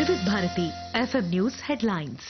వివిధ Bharati FM news headlines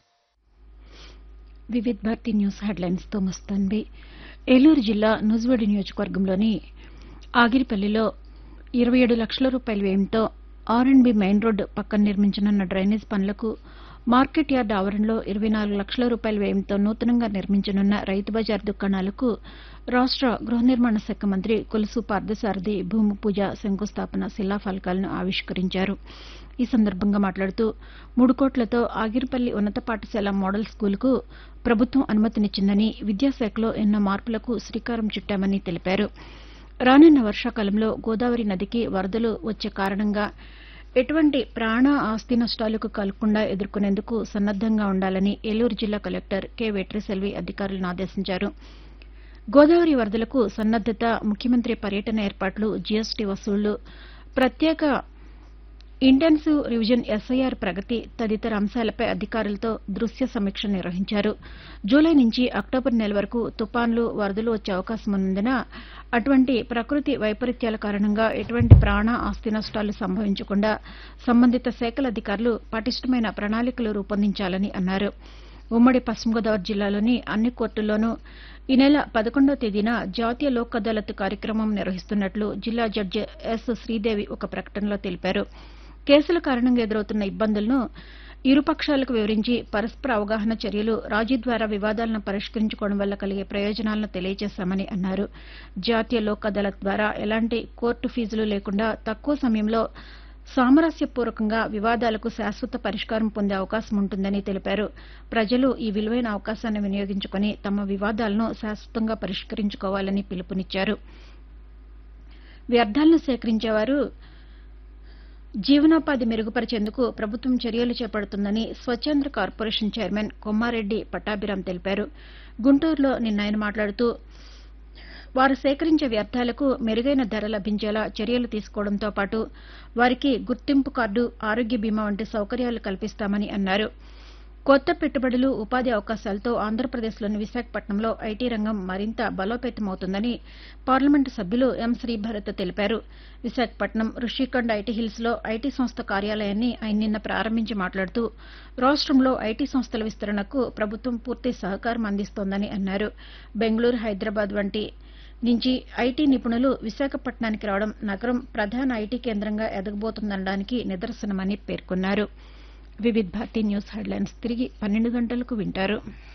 Vividh Bharati news headlines తో మస్తాన్వి ఏలూరు జిల్లా నూజివేడి నియోజకవర్గంలోని ఆగిరిపల్లిలో ఇరవై ఏడు లక్షల రూపాయల వ్యయంతో R and B main road పక్కన నిర్మించనున్న డ్రైనేజ్ పనులకు మార్కెట్ యార్డ్ ఆవరణలో ఇరవై నాలుగు లక్షల రూపాయల వ్యయంతో నూతనంగా నిర్మించనున్న రైతు బజార్ దుకాణాలకు రాష్ట గృహ నిర్మాణ శాఖ మంత్రి కొలుసు పార్థసారథి భూమి పూజ శంకుస్థాపన శిలాఫలకాలను ఆవిష్కరించారు ఈ సందర్భంగా మాట్లాడుతూ మూడు కోట్లతో ఆగిరిపల్లి ఉన్నత పాఠశాల మోడల్ స్కూలుకు ప్రభుత్వం అనుమతినిచ్చిందని విద్యాశాఖలో ఎన్నో మార్పులకు శ్రీకారం చుట్టామని తెలిపారు రానున్న వర్షాకాలంలో గోదావరి నదికి వరదలు వచ్చే కారణంగా ఎటువంటి ప్రాణ ఆస్తి నష్టాలకు కలగకుండా ఎదుర్కొనేందుకు సన్నద్దంగా ఉండాలని ఏలూరు జిల్లా కలెక్టర్ కె వెట్రిసెల్వి అధికారులను ఆదేశించారు గోదావరి వరదలకు సన్నద్దత ముఖ్యమంత్రి పర్యటన ఏర్పాట్లు జీఎస్టీ వసూళ్లు ప్రత్యేక ఇంటెన్సివ్ రివిజన్ ఎస్ఐఆర్ ప్రగతి తదితర అంశాలపై అధికారులతో దృశ్య సమీక్ష నిర్వహించారు జూలై నుంచి అక్టోబర్ నెల వరకు తుపాన్లు వరదలు వచ్చే అవకాశం ఉన్నందున అటువంటి ప్రకృతి వైపరీత్యాల కారణంగా ఎటువంటి ప్రాణ ఆస్తి నష్టాలు సంభవించకుండా సంబంధిత శాఖల అధికారులు పటిష్టమైన ప్రణాళికలు రూపొందించాలని అన్నారు ఉమ్మడి పశ్చిమ గోదావరి జిల్లాలోని అన్ని కోర్టుల్లోనూ ఈ నెల పదకొండో తేదీన జాతీయ లోక్ అదాలత్ కార్యక్రమం నిర్వహిస్తున్నట్లు జిల్లా జడ్జి ఎస్ శ్రీదేవి ఒక ప్రకటనలో తెలిపారు కేసుల కారణంగా ఎదురవుతున్న ఇబ్బందులను ఇరుపక్షాలకు వివరించి పరస్పర అవగాహన చర్యలు రాజీ ద్వారా వివాదాలను పరిష్కరించుకోవడం వల్ల కలిగే ప్రయోజనాలను తెలియజేశామని అన్నారు జాతీయ లోక్ అదాలత్ ద్వారా ఎలాంటి కోర్టు ఫీజులు లేకుండా తక్కువ సమయంలో సామరస్యపూర్వకంగా వివాదాలకు శాశ్వత పరిష్కారం పొందే అవకాశం ఉంటుందని తెలిపారు ప్రజలు ఈ విలువైన అవకాశాన్ని వినియోగించుకుని తమ వివాదాలను శాశ్వతంగా పరిష్కరించుకోవాలని పిలుపునిచ్చారు వ్యర్థాలను సేకరించేవారు జీవనోపాధి మెరుగుపరిచేందుకు ప్రభుత్వం చర్యలు చేపడుతుందని స్వచ్ఛంద్ర కార్పొరేషన్ చైర్మన్ కొమ్మారెడ్డి పట్టాభిరాం తెలిపారు గుంటూరులో నిన్న ఆయన మాట్లాడుతూ వారు సేకరించే వ్యర్థాలకు మెరుగైన ధర లభించేలా చర్యలు తీసుకోవడంతో పాటు వారికి గుర్తింపు కార్డు ఆరోగ్య బీమా వంటి సౌకర్యాలు కల్పిస్తామని అన్నారు కొత్త పెట్టుబడులు ఉపాధి అవకాశాలతో ఆంధ్రప్రదేశ్లోని విశాఖపట్నంలో ఐటీ రంగం మరింత బలోపేతమవుతుందని పార్లమెంటు సభ్యులు ఎం శ్రీభరత్ తెలిపారు విశాఖపట్నం రుషికొండ ఐటీ హిల్స్లో ఐటీ సంస్థ కార్యాలయాన్ని ఆయన నిన్న ప్రారంభించి మాట్లాడుతూ రాష్టంలో ఐటీ సంస్థల విస్తరణకు ప్రభుత్వం పూర్తి సహకారం అందిస్తోందని అన్నారు బెంగళూరు హైదరాబాద్ వంటి నుంచి ఐటీ నిపుణులు విశాఖపట్నానికి రావడం నగరం ప్రధాన ఐటీ కేంద్రంగా ఎదగబోతుందనడానికి నిదర్శనమని పేర్కొన్నారు వివిధ్ భారతి న్యూస్ హెడ్లైన్స్ తిరిగి పన్నెండు గంటలకు వింటారు